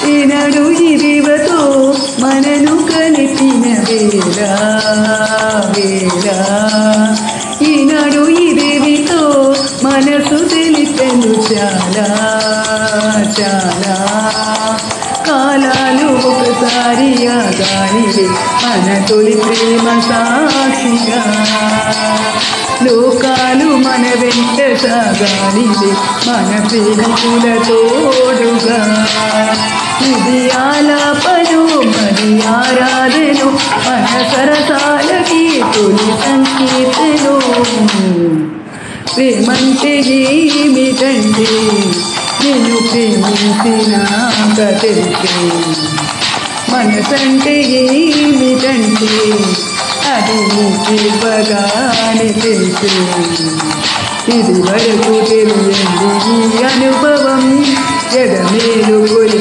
ఈనాడు ఇదివతో మనను కలిపిన వేళ వేళ ఈనాడు ఇదేవితో మనసు తెలిపెను చాలా చాలా కాలాలు ఒకసారి ఆగానివే మన తొలి ప్రేమ సాక్షిగా లోకాలు మన వెంట సాగాలివే మన ప్రేమికుల తోడుగా ఇది ఆలాపను మరి ఆరాధను మన సరసాలకి తొలి సంకీర్తను ప్రేమంటే ఏమిటండి నేను ప్రేమించినాక తెలిసే మనసంటే ఏమిటంటే అది నీకు ఇవ్వగానే తెలిసే ఇది వరకు తెలియంది ఈ అనుభవం ఎడమేలు కొలి